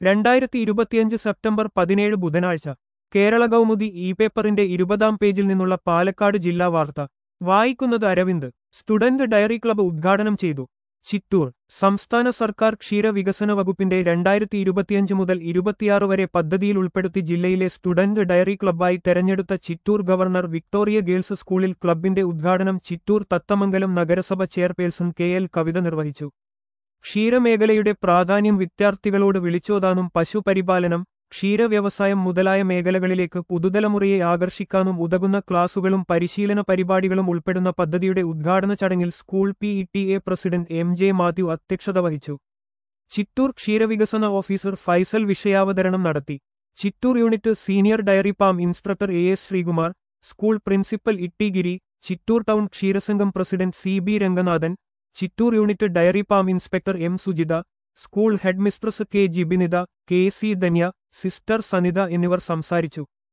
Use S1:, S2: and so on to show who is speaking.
S1: രണ്ടായിരത്തി ഇരുപത്തിയഞ്ച് സെപ്റ്റംബർ പതിനേഴ് ബുധനാഴ്ച കേരള കൗമുദി ഇ പേപ്പറിന്റെ ഇരുപതാം പേജിൽ നിന്നുള്ള പാലക്കാട് ജില്ലാ വാർത്ത വായിക്കുന്നത് അരവിന്ദ് സ്റ്റുഡന്റ് ഡയറി ക്ലബ്ബ് ഉദ്ഘാടനം ചെയ്തു ചിറ്റൂർ സംസ്ഥാന സർക്കാർ ക്ഷീരവികസന വകുപ്പിന്റെ രണ്ടായിരത്തി ഇരുപത്തിയഞ്ച് മുതൽ ഇരുപത്തിയാറ് വരെ പദ്ധതിയിൽ ഉൾപ്പെടുത്തി ജില്ലയിലെ സ്റ്റുഡന്റ് ഡയറി ക്ലബ്ബായി തെരഞ്ഞെടുത്ത ചിറ്റൂർ ഗവർണർ വിക്ടോറിയ ഗേൾസ് സ്കൂളിൽ ക്ലബിന്റെ ഉദ്ഘാടനം ചിറ്റൂർ തത്തമംഗലം നഗരസഭ ചെയർപേഴ്സൺ കെ എൽ കവിത നിർവഹിച്ചു ക്ഷീരമേഖലയുടെ പ്രാധാന്യം വിദ്യാർത്ഥികളോട് വിളിച്ചോതാനും പശുപരിപാലനം ക്ഷീരവ്യവസായം മുതലായ മേഖലകളിലേക്ക് പുതുതലമുറയെ ആകർഷിക്കാനും ഉതകുന്ന ക്ലാസുകളും പരിശീലന പരിപാടികളും ഉൾപ്പെടുന്ന പദ്ധതിയുടെ ഉദ്ഘാടന ചടങ്ങിൽ school P E T A president M J Mathew അധ്യക്ഷത വഹിച്ചു ചിറ്റൂർ ക്ഷീരവികസന ഓഫീസർ ഫൈസൽ വിഷയാവതരണം നടത്തി Chittur unit senior diary palm instructor A S Sreekumar school principal Itty Giri Chittur town ക്ഷീരസംഘം president C B Ranganathan Chittur unit diary palm inspector M Sujitha school head mistress K ജിബിനിത K C Dhanya sister Sanitha എന്നിവർ സംസാരിച്ചു